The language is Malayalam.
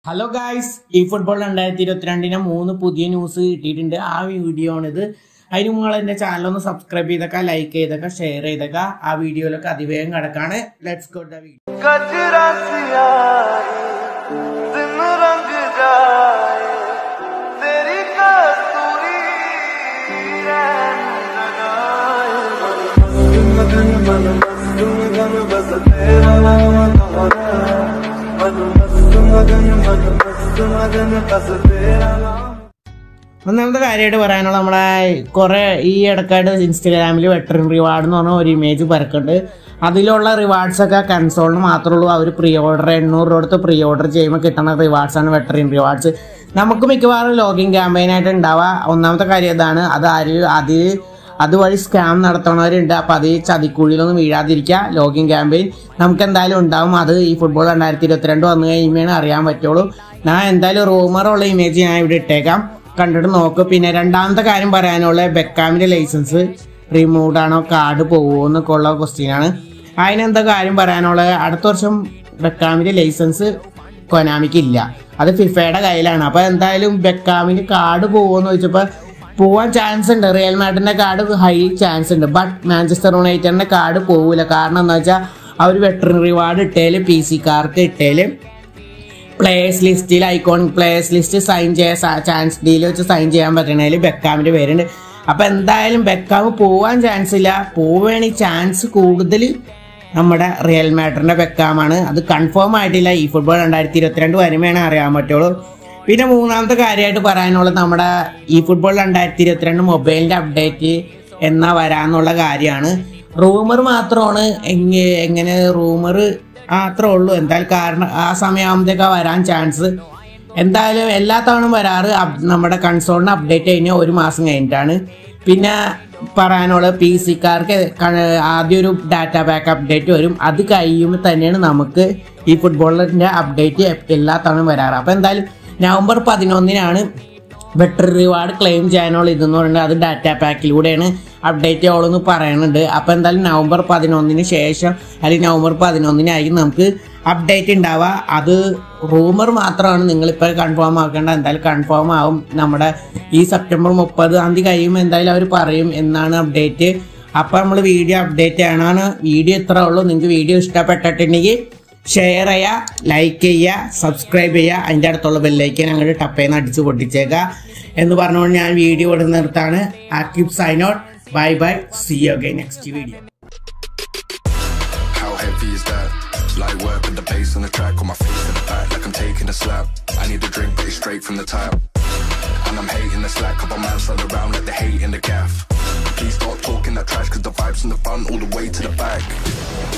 ഹലോ ഗായ്സ് ഈ ഫുട്ബോൾ രണ്ടായിരത്തി ഇരുപത്തിരണ്ടിന് മൂന്ന് പുതിയ ന്യൂസ് കിട്ടിയിട്ടുണ്ട് ആ വീഡിയോ ആണിത് അതിന് നിങ്ങൾ എൻ്റെ ചാനൽ ഒന്ന് സബ്സ്ക്രൈബ് ചെയ്തേക്കാം ലൈക്ക് ചെയ്തേക്കാം ഷെയർ ചെയ്തേക്കാം ആ വീഡിയോയിലൊക്കെ അതിവേഗം കിടക്കാണ് ലെറ്റ്സ് ഗോ ദ വീഡിയോ कचरा सियाए दिन रंग जाए तेरी कस्तूरी रैन लगाए मन मस्त मगन मन मस्त मगन बस तेरा नाम तुम्हारा मन मस्त मगन मन मस्त मगन बस तेरा नाम ഒന്നാമത്തെ കാര്യമായിട്ട് പറയാനുള്ള നമ്മളെ കുറേ ഈ ഇടക്കായിട്ട് ഇൻസ്റ്റഗ്രാമിൽ വെറ്ററിൻ റിവാർഡ് എന്ന് പറഞ്ഞ ഒരു ഇമേജ് പരക്കുന്നുണ്ട് അതിലുള്ള റിവാർഡ്സ് ഒക്കെ കൺസോളിന് മാത്രമേ ഉള്ളൂ അവർ പ്രീ ഓർഡർ എണ്ണൂറ് രൂപ കൊടുത്ത് പ്രീ ഓർഡർ ചെയ്യുമ്പോൾ കിട്ടുന്ന റിവാർഡ്സ് ആണ് വെറ്ററിൻ റിവാർഡ്സ് നമുക്ക് മിക്കവാറും ലോഗിൻ ക്യാമ്പയിനായിട്ട് ഉണ്ടാവുക ഒന്നാമത്തെ കാര്യം ഇതാണ് അത് ആര് അത് അതുവഴി സ്കാം നടത്തുന്നവരുണ്ട് അപ്പം അത് ഈ ചതിക്കുഴിയിലൊന്നും വീഴാതിരിക്കുക ലോഗിൻ ക്യാമ്പയിൻ നമുക്ക് എന്തായാലും ഉണ്ടാവും അത് ഈ ഫുട്ബോൾ രണ്ടായിരത്തി ഇരുപത്തിരണ്ട് വന്നു കഴിയുമ്പോഴാണ് അറിയാൻ പറ്റുള്ളൂ ഞാൻ എന്തായാലും റൂമറുള്ള ഇമേജ് ഞാൻ ഇവിടെ ഇട്ടേക്കാം കണ്ടിട്ട് നോക്ക് പിന്നെ രണ്ടാമത്തെ കാര്യം പറയാനുള്ള ബെക്കാമിന്റെ ലൈസൻസ് റിമൂവ് ആണോ കാർഡ് പോകുമോ എന്നൊക്കെ ഉള്ള ക്വസ്റ്റ്യൻ ആണ് അതിനെന്താ കാര്യം പറയാനുള്ളത് അടുത്ത വർഷം ബെക്കാമിന്റെ ലൈസൻസ് കൊനാമിക്ക് ഇല്ല അത് ഫിഫയുടെ കയ്യിലാണ് അപ്പൊ എന്തായാലും ബെക്കാമിന്റെ കാർഡ് പോകുമെന്ന് ചോദിച്ചപ്പോൾ പോവാൻ ചാൻസ് ഉണ്ട് റിയൽ മാഡിന്റെ കാർഡ് ഹൈ ചാൻസ് ഉണ്ട് ബട്ട് മാഞ്ചസ്റ്റർ യുണൈറ്റഡിന്റെ കാർഡ് പോകില്ല കാരണം എന്താ വെച്ചാൽ അവർ വെറ്ററിൻ റിവാർഡ് ഇട്ടേല് പി സി കാർക്ക് ഇട്ടേല് പ്ലേയേഴ്സ് ലിസ്റ്റിൽ ഐക്കോണിക് പ്ലേയേഴ്സ് ലിസ്റ്റ് സൈൻ ചെയ്യാൻ ചാൻസ് ഡീൽ വെച്ച് സൈൻ ചെയ്യാൻ പറ്റണതിൽ ബെക്കാമിന്റെ പേരുണ്ട് അപ്പൊ എന്തായാലും ബെക്കാം പോവാൻ ചാൻസ് ഇല്ല പോവുകയാണെങ്കിൽ ചാൻസ് കൂടുതൽ നമ്മുടെ റിയൽ മാഡറിന്റെ ബെക്കാമാണ് അത് കൺഫേം ആയിട്ടില്ല ഈ ഫുട്ബോൾ രണ്ടായിരത്തി ഇരുപത്തിരണ്ട് വരുമ്പോഴാണ് അറിയാൻ പറ്റുള്ളൂ പിന്നെ മൂന്നാമത്തെ കാര്യമായിട്ട് പറയാനുള്ളത് നമ്മുടെ ഈ ഫുട്ബോൾ രണ്ടായിരത്തി ഇരുപത്തിരണ്ട് മൊബൈലിന്റെ അപ്ഡേറ്റ് എന്നാ വരാന്നുള്ള കാര്യമാണ് റൂമർ മാത്രമാണ് എങ്ങ- എങ്ങനെ റൂമർ മാത്രമേ ഉള്ളൂ എന്തായാലും കാരണം ആ സമയമാകുമ്പോഴത്തേക്കാ വരാൻ ചാൻസ് എന്തായാലും എല്ലാ തവണയും വരാറ് അപ്- നമ്മുടെ കൺസോളിന് അപ്ഡേറ്റ് കഴിഞ്ഞാൽ ഒരു മാസം കഴിഞ്ഞിട്ടാണ് പിന്നെ പറയാനുള്ളത് പി സിക്കാർക്ക് ആദ്യം ഒരു ഡാറ്റ പാക്ക് അപ്ഡേറ്റ് വരും അത് കഴിയുമ്പോൾ തന്നെയാണ് നമുക്ക് ഈ ഫുട്ബോളിൻ്റെ അപ്ഡേറ്റ് എല്ലാ തവണയും വരാറ് അപ്പോൾ എന്തായാലും നവംബർ പതിനൊന്നിനാണ് ബെറ്റർ റിവാർഡ് ക്ലെയിം ചെയ്യാനുള്ള ഇതെന്ന് പറയുന്നത് അത് ഡാറ്റ പാക്കിലൂടെയാണ് അപ്ഡേറ്റ് ചെയ്യുള്ളൂ പറയുന്നുണ്ട് അപ്പോൾ എന്തായാലും നവംബർ പതിനൊന്നിന് ശേഷം അല്ലെങ്കിൽ നവംബർ പതിനൊന്നിനായിരിക്കും നമുക്ക് അപ്ഡേറ്റ് ഉണ്ടാവുക അത് റൂമർ മാത്രമാണ് നിങ്ങളിപ്പോൾ കൺഫേം ആക്കേണ്ട എന്തായാലും കൺഫേം ആവും നമ്മുടെ ഈ സെപ്റ്റംബർ മുപ്പതാം തീയതി കഴിയുമ്പോൾ എന്തായാലും അവർ പറയും എന്നാണ് അപ്ഡേറ്റ് അപ്പോൾ നമ്മൾ വീഡിയോ അപ്ഡേറ്റ് ചെയ്യണമാണ് വീഡിയോ ഇത്രേ ഉള്ളൂ നിങ്ങൾക്ക് വീഡിയോ ഇഷ്ടപ്പെട്ടിട്ടുണ്ടെങ്കിൽ ഷെയർ ചെയ്യുക ലൈക്ക് ചെയ്യുക സബ്സ്ക്രൈബ് ചെയ്യുക അതിൻ്റെ അടുത്തുള്ള ബെല്ലൈക്കൻ അങ്ങോട്ട് ടപ്പേന്ന് അടിച്ച് പൊട്ടിച്ചേക്കുക എന്ന് പറഞ്ഞുകൊണ്ട് ഞാൻ വീഡിയോ ഇവിടെ നിർത്താണ് active sign out bye bye see you next video How heavy is that? Light work with the bass on the track, on my face in the back, like I'm taking a slap. I need a drink, but it's straight from the tap. And I'm hating the slack, couple man slide around like they hate in the gaff. Please stop talking that trash, cause the vibes in the front all the way to the back.